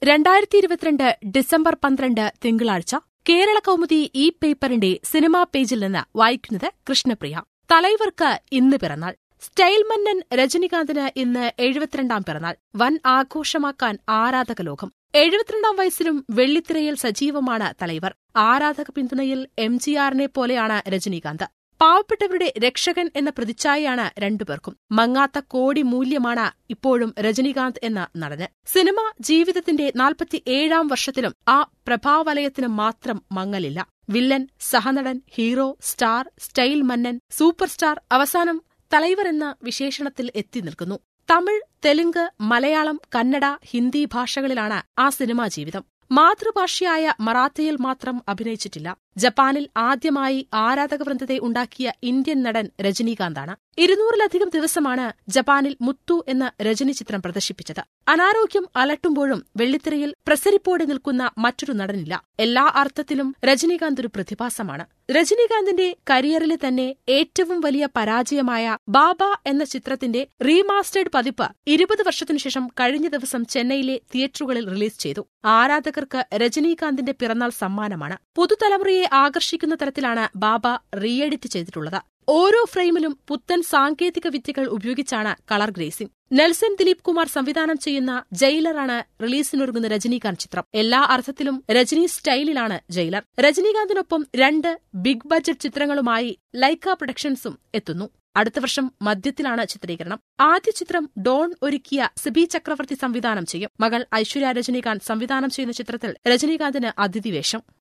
രണ്ടായിരത്തി ഇരുപത്തിരണ്ട് ഡിസംബർ പന്ത്രണ്ട് തിങ്കളാഴ്ച കേരള കൗമുദി ഈ പേപ്പറിന്റെ സിനിമാ പേജിൽ നിന്ന് വായിക്കുന്നത് കൃഷ്ണപ്രിയ തലൈവർക്ക് ഇന്ന് പിറന്നാൾ സ്റ്റൈൽ മന്നൻ രജനികാന്തിന് ഇന്ന് എഴുപത്തിരണ്ടാം പിറന്നാൾ വൻ ആഘോഷമാക്കാൻ ആരാധക ലോകം എഴുപത്തിരണ്ടാം വയസ്സിലും വെള്ളിത്തിരയിൽ സജീവമാണ് തലൈവർ ആരാധക പിന്തുണയിൽ എം ജി ആറിനെ പോലെയാണ് രജനീകാന്ത് പാവപ്പെട്ടവരുടെ രക്ഷകൻ എന്ന പ്രതിച്ഛായയാണ് രണ്ടുപേർക്കും മങ്ങാത്ത കോടി മൂല്യമാണ് ഇപ്പോഴും രജനീകാന്ത് എന്ന നടന് സിനിമ ജീവിതത്തിന്റെ നാൽപ്പത്തിയേഴാം വർഷത്തിലും ആ പ്രഭാവലയത്തിന് മാത്രം മങ്ങലില്ല വില്ലൻ സഹനടൻ ഹീറോ സ്റ്റാർ സ്റ്റൈൽ മന്നൻ സൂപ്പർ സ്റ്റാർ അവസാനം തലൈവർ എന്ന വിശേഷണത്തിൽ എത്തി നിൽക്കുന്നു തമിഴ് തെലുങ്ക് മലയാളം കന്നഡ ഹിന്ദി ഭാഷകളിലാണ് ആ സിനിമാ ജീവിതം മാതൃഭാഷയായ മറാത്തയിൽ മാത്രം അഭിനയിച്ചിട്ടില്ല ജപ്പാനിൽ ആദ്യമായി ആരാധകവൃന്ദത്തെ ഉണ്ടാക്കിയ ഇന്ത്യൻ നടൻ രജനീകാന്താണ് ഇരുന്നൂറിലധികം ദിവസമാണ് ജപ്പാനിൽ മുത്തു എന്ന രജനി ചിത്രം പ്രദർശിപ്പിച്ചത് അനാരോഗ്യം അലട്ടുമ്പോഴും വെള്ളിത്തിരയിൽ പ്രസരിപ്പോടെ നിൽക്കുന്ന മറ്റൊരു നടനില്ല എല്ലാ അർത്ഥത്തിലും രജനീകാന്ത് ഒരു പ്രതിഭാസമാണ് രജനീകാന്തിന്റെ കരിയറിലെ തന്നെ ഏറ്റവും വലിയ പരാജയമായ ബാബ എന്ന ചിത്രത്തിന്റെ റീമാസ്റ്റേഡ് പതിപ്പ് ഇരുപത് വർഷത്തിനുശേഷം കഴിഞ്ഞ ദിവസം ചെന്നൈയിലെ തിയേറ്ററുകളിൽ റിലീസ് ചെയ്തു ആരാധകർക്ക് രജനീകാന്തിന്റെ പിറന്നാൾ സമ്മാനമാണ് പുതുതലമുറയെ ആകർഷിക്കുന്ന തരത്തിലാണ് ബാബ റീഎഡിറ്റ് ചെയ്തിട്ടുള്ളത് ഓരോ ഫ്രെയിമിലും പുത്തൻ സാങ്കേതിക വിദ്യകൾ ഉപയോഗിച്ചാണ് colour grading Nelson Dileep Kumar സംവിധാനം ചെയ്യുന്ന ജയിലറാണ് റിലീസിനൊരുങ്ങുന്ന രജനീകാന്ത് ചിത്രം എല്ലാ അർത്ഥത്തിലും രജനി സ്റ്റൈലിലാണ് ജയിലർ രജനീകാന്തിനൊപ്പം രണ്ട് ബിഗ് ബഡ്ജറ്റ് ചിത്രങ്ങളുമായി ലൈക്ക പ്രൊഡക്ഷൻസും എത്തുന്നു അടുത്ത വർഷം മധ്യത്തിലാണ് ചിത്രീകരണം ആദ്യ ചിത്രം ഡോൺ ഒരുക്കിയ സിബി ചക്രവർത്തി സംവിധാനം ചെയ്യും മകൾ ഐശ്വര്യ രജനീകാന്ത് സംവിധാനം ചെയ്യുന്ന ചിത്രത്തിൽ രജനീകാന്തിന് അതിഥിവേഷം